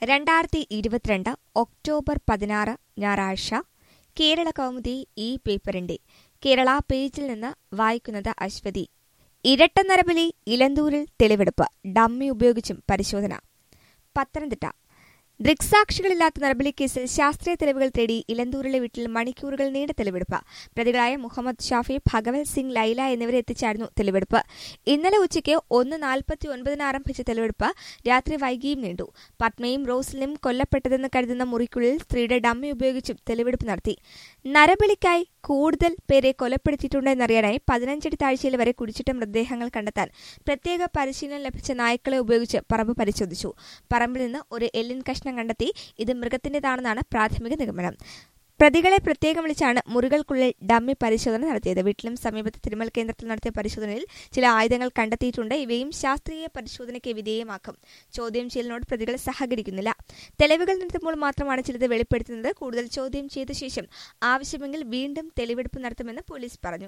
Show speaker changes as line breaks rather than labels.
രണ്ടായിരത്തി ഇരുപത്തിരണ്ട് ഒക്ടോബർ പതിനാറ് ഞായറാഴ്ച കേരള കൗമുദി ഈ പേപ്പറിന്റെ കേരള പേജിൽ നിന്ന് വായിക്കുന്നത് അശ്വതി ഇരട്ട നരബലി ഇലന്തൂരിൽ തെളിവെടുപ്പ് ഡമ്മി ഉപയോഗിച്ചും പരിശോധന പത്തനംതിട്ട ദൃക്സാക്ഷികളില്ലാത്ത നരബലി കേസിൽ ശാസ്ത്രീയ തെളിവുകൾ തേടി ഇലന്തൂരിലെ വീട്ടിൽ മണിക്കൂറുകൾ നീണ്ട തെളിവെടുപ്പ് പ്രതികളായ മുഹമ്മദ് ഷാഫി ഭഗവത് സിംഗ് ലൈല എന്നിവരെ എത്തിച്ചായിരുന്നു തെളിവെടുപ്പ് ഇന്നലെ ഉച്ചയ്ക്ക് ഒന്ന് നാൽപ്പത്തി ഒൻപതിന് ആരംഭിച്ച തെളിവെടുപ്പ് രാത്രി വൈകിയും നീണ്ടു പത്മയും റോസ്ലിനും കൊല്ലപ്പെട്ടതെന്ന് കരുതുന്ന മുറിക്കുള്ളിൽ സ്ത്രീയുടെ ഡമ്മി ഉപയോഗിച്ചും തെളിവെടുപ്പ് നടത്തി നരബലിക്കായി കൂടുതൽ പേരെ കൊലപ്പെടുത്തിയിട്ടുണ്ടെന്നറിയാനായി പതിനഞ്ചടി താഴ്ചയിൽ വരെ കുടിച്ചിട്ട മൃതദേഹങ്ങൾ കണ്ടെത്താൻ പ്രത്യേക പരിശീലനം ലഭിച്ച നായ്ക്കളെ ഉപയോഗിച്ച് പറമ്പ് പരിശോധിച്ചു പറമ്പിൽ നിന്ന് ഒരു എല്ലിൻ കഷ്ണം കണ്ടെത്തി ഇത് മൃഗത്തിന്റേതാണെന്നാണ് പ്രാഥമിക നിഗമനം പ്രതികളെ പ്രത്യേകം വിളിച്ചാണ് മുറികൾക്കുള്ളിൽ ഡമ്മി പരിശോധന നടത്തിയത് വീട്ടിലും സമീപത്തെ തിരുമൽ കേന്ദ്രത്തിൽ നടത്തിയ പരിശോധനയിൽ ചില ആയുധങ്ങൾ കണ്ടെത്തിയിട്ടുണ്ട് ഇവയും ശാസ്ത്രീയ പരിശോധനയ്ക്ക് വിധേയമാക്കും ചോദ്യം ചെയ്യലിനോട് പ്രതികൾ സഹകരിക്കുന്നില്ല തെളിവുകൾ നിർത്തുമ്പോൾ മാത്രമാണ് ചിലത് വെളിപ്പെടുത്തുന്നത് കൂടുതൽ ചോദ്യം ചെയ്ത ശേഷം ആവശ്യമെങ്കിൽ വീണ്ടും തെളിവെടുപ്പ് നടത്തുമെന്ന് പോലീസ് പറഞ്ഞു